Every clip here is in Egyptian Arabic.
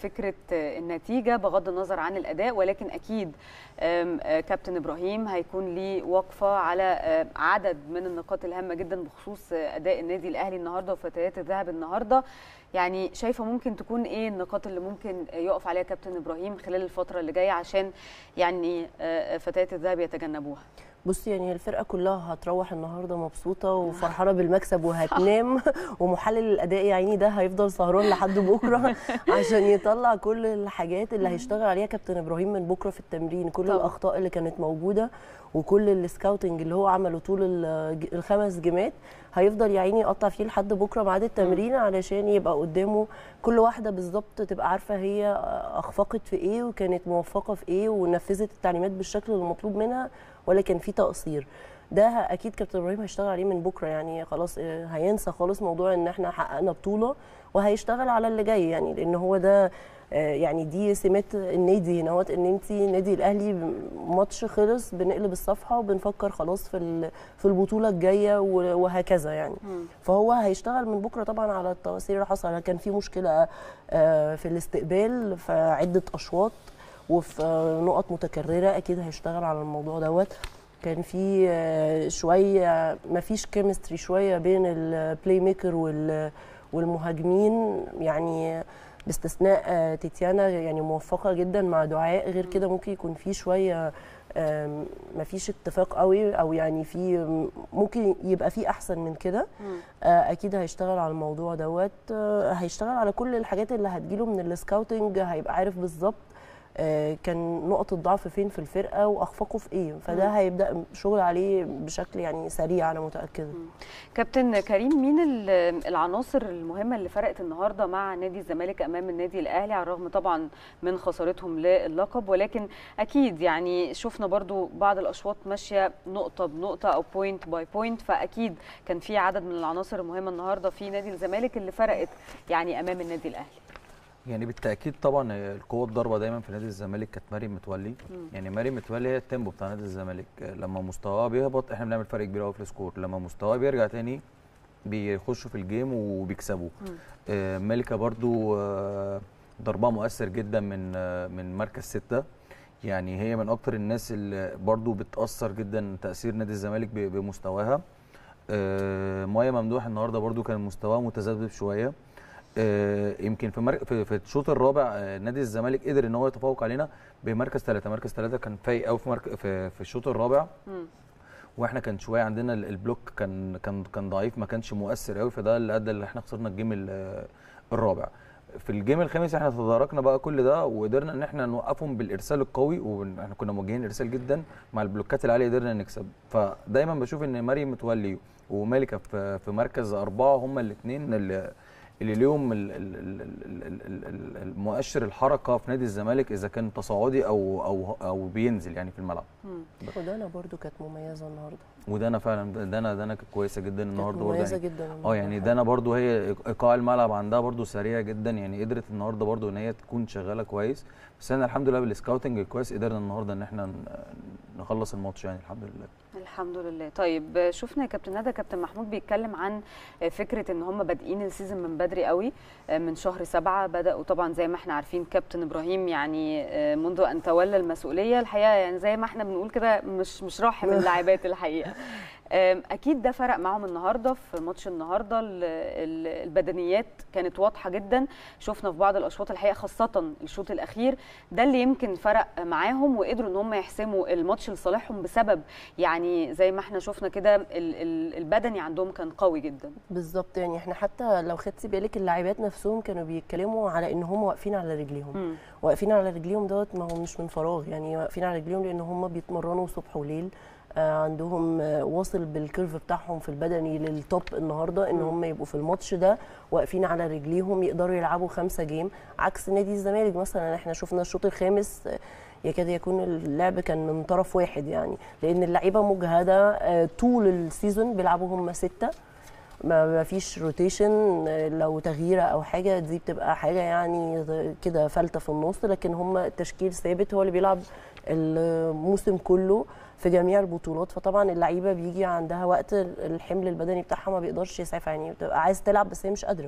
فكره النتيجه بغض النظر عن الاداء ولكن اكيد كابتن ابراهيم هيكون ليه وقفه على عدد من النقاط الهامه جدا بخصوص اداء النادي الاهلي النهارده وفتيات الذهب النهارده يعني شايفه ممكن تكون ايه النقاط اللي ممكن يقف عليها كابتن ابراهيم خلال الفتره اللي جايه عشان يعني فتيات الذهب يتجنبوها بصي يعني الفرقه كلها هتروح النهارده مبسوطه وفرحانه بالمكسب وهتنام ومحلل الاداء يا عيني ده هيفضل سهران لحد بكره عشان يطلع كل الحاجات اللي هيشتغل عليها كابتن ابراهيم من بكره في التمرين كل طبعا. الاخطاء اللي كانت موجوده وكل السكاوتنج اللي هو عمله طول الخمس جيمات هيفضل يا عيني يقطع فيه لحد بكره ميعاد التمرين علشان يبقى قدامه كل واحده بالظبط تبقى عارفه هي اخفقت في ايه وكانت موفقه في ايه ونفذت التعليمات بالشكل المطلوب منها ولا كان في تقصير ده اكيد كابتن ابراهيم هيشتغل عليه من بكره يعني خلاص هينسى خالص موضوع ان احنا حققنا بطوله وهيشتغل على اللي جاي يعني لان هو ده يعني دي سمات النادي هنا ان انت نادي الاهلي ماتش خلص بنقلب الصفحه وبنفكر خلاص في في البطوله الجايه وهكذا يعني م. فهو هيشتغل من بكره طبعا على التقصير اللي حصل كان في مشكله في الاستقبال في عده اشواط وفي نقط متكرره اكيد هيشتغل على الموضوع دوت كان في شويه ما فيش كيمستري شويه بين البلاي ميكر والمهاجمين يعني باستثناء تيتيانا يعني موفقه جدا مع دعاء غير كده ممكن يكون في شويه ما فيش اتفاق قوي او يعني في ممكن يبقى في احسن من كده اكيد هيشتغل على الموضوع دوت هيشتغل على كل الحاجات اللي هتجيله من السكاوتنج هيبقى عارف بالظبط كان نقط الضعف فين في الفرقه واخفاقه في ايه فده مم. هيبدا شغل عليه بشكل يعني سريع انا متاكده مم. كابتن كريم مين العناصر المهمه اللي فرقت النهارده مع نادي الزمالك امام النادي الاهلي على الرغم طبعا من خسارتهم للقب ولكن اكيد يعني شفنا برضو بعض الاشواط ماشيه نقطه بنقطه او بوينت باي بوينت فاكيد كان في عدد من العناصر المهمه النهارده في نادي الزمالك اللي فرقت يعني امام النادي الاهلي يعني بالتاكيد طبعا القوه الضاربه دايما في نادي الزمالك كانت مريم متولي مم. يعني مريم متولي هي التيمبو بتاع نادي الزمالك لما مستواها بيهبط احنا بنعمل فرق كبير قوي في السكور لما مستواها بيرجع تاني بيخشوا في الجيم وبيكسبوا آه ملكه برضو آه ضربها مؤثر جدا من آه من مركز ستة يعني هي من اكتر الناس اللي برضو بتاثر جدا تاثير نادي الزمالك بمستواها آه مايا ممدوح النهارده برضو كان مستواها متذبذب شويه آه يمكن في مر... في, في الشوط الرابع آه نادي الزمالك قدر ان هو يتفوق علينا بمركز ثلاثه، مركز ثلاثه كان فايق قوي في, مرك... في في الشوط الرابع م. واحنا كان شويه عندنا البلوك كان كان كان ضعيف ما كانش مؤثر قوي فده اللي ادى اللي احنا خسرنا الجيم الرابع. في الجيم الخامس احنا تداركنا بقى كل ده وقدرنا ان احنا نوقفهم بالارسال القوي واحنا كنا موجهين ارسال جدا مع البلوكات العاليه قدرنا نكسب فدايما بشوف ان مريم متولي ومالكه في في مركز اربعه هما الاثنين اللي اللي ليهم المؤشر الحركه في نادي الزمالك اذا كان تصاعدي او او او بينزل يعني في الملعب. ودانا برده كانت مميزه النهارده. ودانا فعلا دانا دانا كانت كويسه جدا النهارده برده مميزه يعني جدا اه يعني دانا برده هي ايقاع الملعب عندها برده سريع جدا يعني قدرت النهارده برده ان هي تكون شغاله كويس بس احنا الحمد لله بالسكاوتنج الكويس قدرنا النهارده ان احنا نخلص الماتش يعني الحمد لله. الحمد لله طيب شفنا يا كابتن ندى كابتن محمود بيتكلم عن فكره ان هم بادئين السيزون من بدري قوي من شهر سبعة بداوا طبعا زي ما احنا عارفين كابتن ابراهيم يعني منذ ان تولى المسؤوليه الحقيقه يعني زي ما احنا بنقول كده مش مش راحم اللاعبات الحقيقه اكيد ده فرق معاهم النهارده في ماتش النهارده البدنيات كانت واضحه جدا شفنا في بعض الاشواط الحقيقه خاصه الشوط الاخير ده اللي يمكن فرق معاهم وقدروا ان هم يحسموا الماتش لصالحهم بسبب يعني زي ما احنا شفنا كده البدني عندهم كان قوي جدا بالظبط يعني احنا حتى لو خدتي بالك اللاعبات نفسهم كانوا بيتكلموا على ان هم واقفين على رجليهم م. واقفين على رجليهم دوت ما هو مش من فراغ يعني واقفين على رجليهم لان هم بيتمرنوا صبح وليل عندهم واصل بالكيرف بتاعهم في البدني للتوب النهارده ان هم يبقوا في الماتش ده واقفين على رجليهم يقدروا يلعبوا خمسه جيم عكس نادي الزمالك مثلا احنا شفنا الشوط الخامس يكاد يكون اللعب كان من طرف واحد يعني لان اللعيبه مجهده طول السيزون بيلعبوا هم سته ما ما فيش روتيشن لو تغييره او حاجه دي بتبقى حاجه يعني كده فلته في النص لكن هم التشكيل ثابت هو اللي بيلعب الموسم كله في جميع البطولات فطبعا اللعيبه بيجي عندها وقت الحمل البدني بتاعها ما بيقدرش يسعفها يعني بتبقى عايز تلعب بس هي مش قادره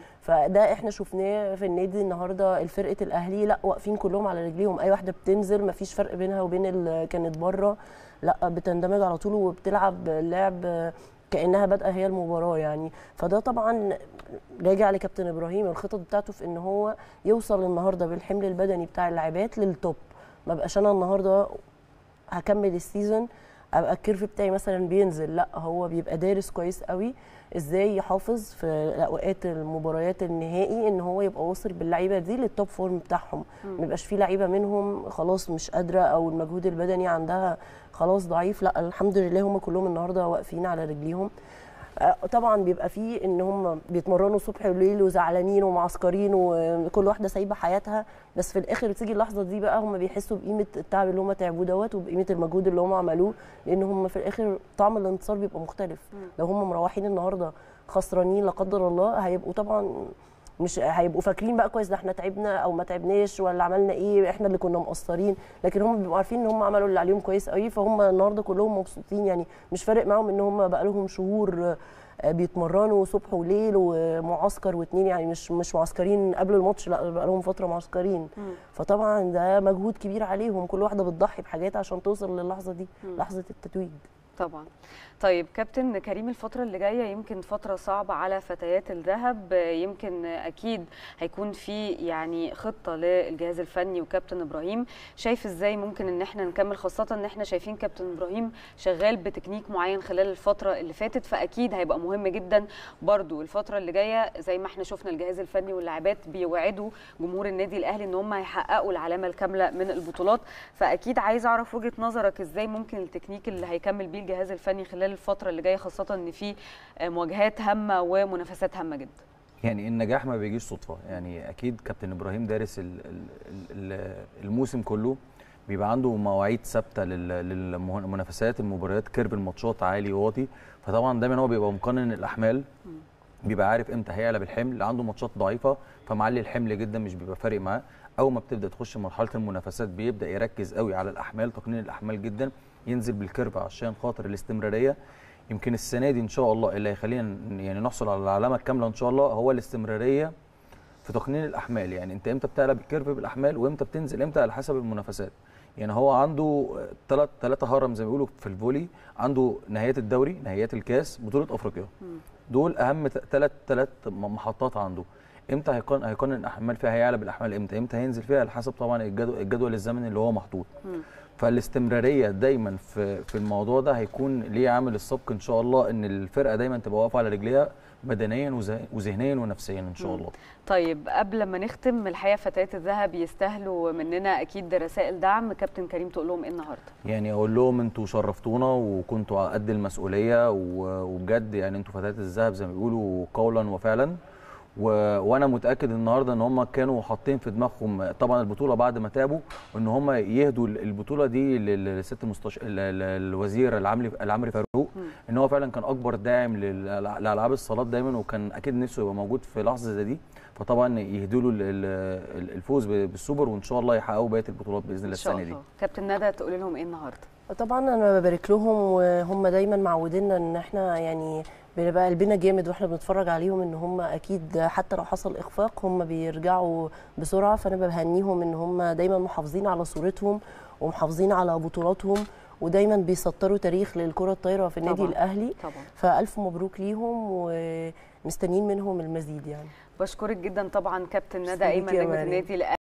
فده احنا شفناه في النادي النهارده الفرقه الاهلي لا واقفين كلهم على رجليهم اي واحده بتنزل ما فيش فرق بينها وبين اللي كانت بره لا بتندمج على طول وبتلعب لعب كانها بادئه هي المباراه يعني فده طبعا راجع لكابتن ابراهيم الخطط بتاعته في ان هو يوصل النهارده بالحمل البدني بتاع اللاعبات للتوب ما بقاش انا النهارده هكمل السيزون ابقى الكيرف بتاعي مثلا بينزل لا هو بيبقى دارس كويس قوي ازاي يحافظ في اوقات المباريات النهائي ان هو يبقى واصل باللعيبه دي للتوب فورم بتاعهم ما يبقاش في لعيبه منهم خلاص مش قادره او المجهود البدني عندها خلاص ضعيف لا الحمد لله هم كلهم النهارده واقفين على رجليهم طبعا بيبقى فيه ان هم بيتمرنوا صبح وليل وزعلانين ومعسكرين وكل واحده سايبه حياتها بس في الاخر بتيجي اللحظه دي بقى هم بيحسوا بقيمه التعب اللي هم تعبوه دوت وبقيمه المجهود اللي هم عملوه لان هم في الاخر طعم الانتصار بيبقى مختلف لو هم مروحين النهارده خسرانين لا قدر الله هيبقوا طبعا مش هيبقوا فاكرين بقى كويس ده احنا تعبنا او ما تعبناش ولا عملنا ايه احنا اللي كنا مقصرين لكن هم بيبقوا عارفين ان هم عملوا اللي عليهم كويس قوي فهم النهارده كلهم مبسوطين يعني مش فارق معاهم ان هم بقى لهم شهور بيتمرنوا صبح وليل ومعسكر واتنين يعني مش مش معسكرين قبل الماتش لا بقى لهم فتره معسكرين فطبعا ده مجهود كبير عليهم كل واحده بتضحي بحاجات عشان توصل للحظه دي لحظه التتويج طبعا طيب كابتن كريم الفترة اللي جاية يمكن فترة صعبة على فتيات الذهب يمكن أكيد هيكون في يعني خطة للجهاز الفني وكابتن إبراهيم شايف إزاي ممكن إن احنا نكمل خاصة إن احنا شايفين كابتن إبراهيم شغال بتكنيك معين خلال الفترة اللي فاتت فأكيد هيبقى مهم جدا برضو الفترة اللي جاية زي ما احنا شفنا الجهاز الفني واللاعبات بيوعدوا جمهور النادي الأهلي إن هم هيحققوا العلامة الكاملة من البطولات فأكيد عايز أعرف وجهة نظرك إزاي ممكن التكنيك اللي هيكمل بيه الجهاز الفني خلال الفتره اللي جايه خاصه ان في مواجهات هامه ومنافسات هامه جدا يعني النجاح ما بيجيش صدفه يعني اكيد كابتن ابراهيم دارس الموسم كله بيبقى عنده مواعيد ثابته للمنافسات المباريات كيرف الماتشات عالي واطي فطبعا دايما هو بيبقى مقنن الاحمال بيبقى عارف امتى هيعلى بالحمل عنده ماتشات ضعيفه فمعلي الحمل جدا مش بيبقى فارق معاه اول ما بتبدا تخش مرحله المنافسات بيبدا يركز قوي على الاحمال تقنين الاحمال جدا ينزل بالكيرف عشان خاطر الاستمراريه يمكن السنه دي ان شاء الله اللي هيخلينا يعني نحصل على العلامه الكامله ان شاء الله هو الاستمراريه في تقنين الاحمال يعني انت امتى بتعلى بالكيرف بالاحمال وامتى بتنزل امتى على حسب المنافسات يعني هو عنده ثلاث ثلاثه هرم زي ما بيقولوا في الفولي عنده نهايات الدوري نهايات الكاس بطوله افريقيا دول اهم ثلاث ثلاث محطات عنده امتى هيقن هيقنن الاحمال فيها هيعلى بالاحمال امتى امتى هينزل فيها على حسب طبعا الجدول, الجدول الزمني اللي هو محطوط فالاستمراريه دايما في في الموضوع ده هيكون ليه عامل السبق ان شاء الله ان الفرقه دايما تبقى واقفه على رجليها بدنيا وذهنيا ونفسيا ان شاء الله طيب قبل ما نختم الحقيقه فتيات الذهب يستاهلوا مننا اكيد رسائل دعم كابتن كريم تقول لهم ايه النهارده يعني اقول لهم انتوا شرفتونا وكنتوا قد المسؤوليه وبجد يعني انتوا فتيات الذهب زي ما بيقولوا قولا وفعلا و... وانا متاكد النهارده ان هم كانوا حاطين في دماغهم طبعا البطوله بعد ما تعبوا ان هم يهدوا البطوله دي للست مستش... الوزير العمري العمري فاروق ان هو فعلا كان اكبر داعم لالعاب الصالات دايما وكان اكيد نفسه يبقى موجود في لحظه زي دي فطبعا يهدوا له الفوز بالسوبر وان شاء الله يحققوا بقيه البطولات باذن الله السنه دي كابتن ندى تقول لهم ايه النهارده طبعا انا ببارك لهم وهم دايما معودينا ان احنا يعني بنبقى قلبنا جامد واحنا بنتفرج عليهم ان هم اكيد حتى لو حصل اخفاق هم بيرجعوا بسرعه فانا بهنيهم ان هم دايما محافظين على صورتهم ومحافظين على بطولاتهم ودايما بيسطروا تاريخ للكره الطايره في النادي طبعاً. الاهلي طبعا فالف مبروك ليهم ومستنيين منهم المزيد يعني بشكرك جدا طبعا كابتن ندى ميرسي ايمن ليكي يا نجمه مريم. النادي الاهلي